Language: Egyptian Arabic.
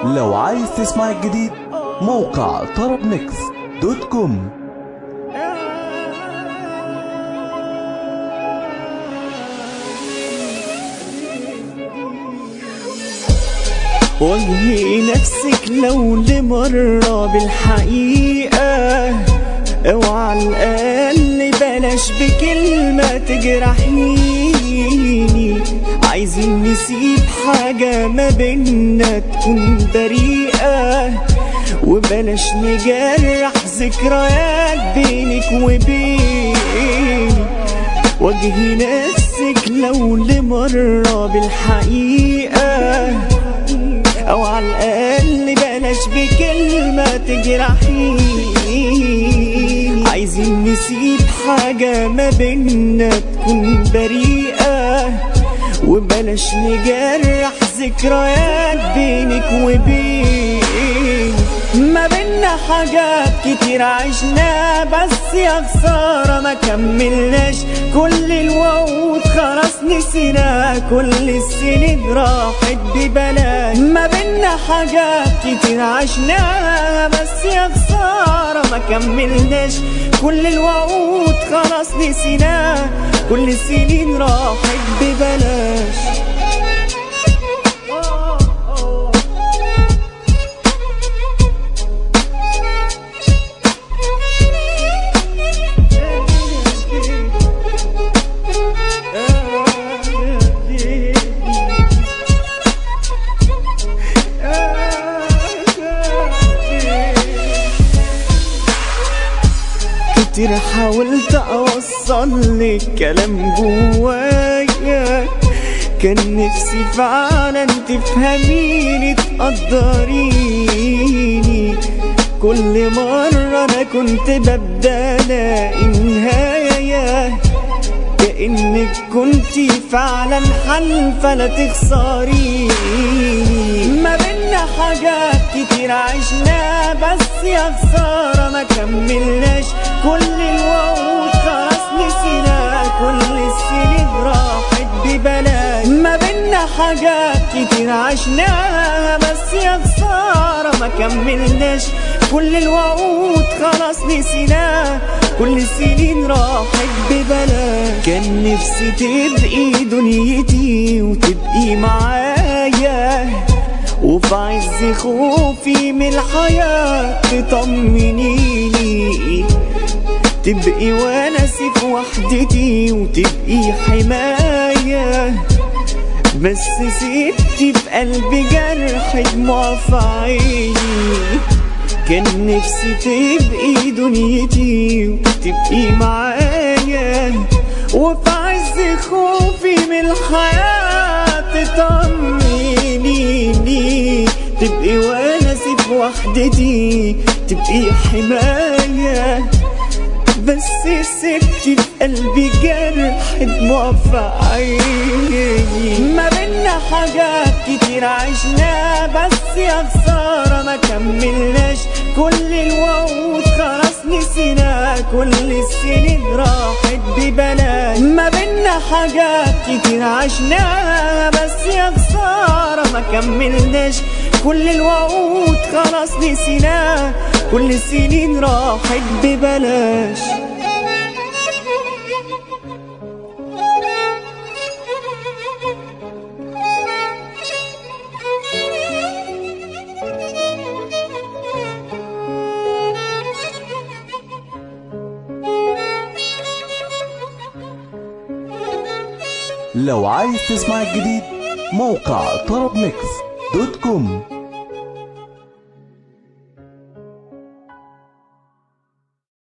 لو عايز تسمع الجديد موقع طرب ميكس دوت كوم واجهي نفسك لو لمرة بالحقيقة اوعى الأقل بلاش بكلمة تجرحيني عايزين نسيب حاجة ما بينا تكون بريئة وبلاش نجرح ذكريات بينك وبيني واجهي نفسك لو لمرة بالحقيقة او على الاقل بلاش بكلمة تجرحيني عايزين نسيب حاجة ما بينا تكون بريئة وبلاش نجرح ذكريات بينك وبيني ما بينا حاجات كتير عشنا بس يا خسارة ما كملناش كل الوعود خلاص نسينا كل السنين راحت ببلاش ما بينا حاجات كتير عشنا بس يا خسارة ما كملناش كل الوعود خلاص نسينا كل السنين راحت ببلاش كتير حاولت اوصل لك كلام جوايا كان نفسي فعلا تفهميني تقدريني كل مرة أنا كنت ببدأ ألاقي نهاية كأنك كنت فعلا حلفة لا تخسريني ما بينا حاجات كتير عشنا بس يا خسارة ما كملناش كل الوعود خلاص نسينا كل السنين راحت ببلاش ما بينا حاجات كتير عشناها بس يا خسارة ما كملناش كل الوعود خلاص نسينا كل السنين راحت ببلاش كان نفسي تبقي دنيتي وتبقي معايا وفي عز خوفي من الحياة تطمنيني تبقي ونسي في وحدتي وتبقي حماية بس سبتي في قلبي جرح دموع في عيني كان نفسي تبقي دنيتي وتبقي معايا وفي عز خوفي من الحياة تطمنيني تبقي ونسي في وحدتي تبقي حماية بس سبتي في قلبي جرح دموع في عيني ما بينا حاجات كتير عشنا بس يا خسارة ما كملناش كل الوعود خلاص نسينا كل السنين راحت ببلاش ما بينا حاجات كتير عشنا بس يا خسارة ما كملناش كل الوعود خلاص نسينا كل السنين راحت ببلاش لو عايز تسمع الجديد موقع طرب ميكس دوت كوم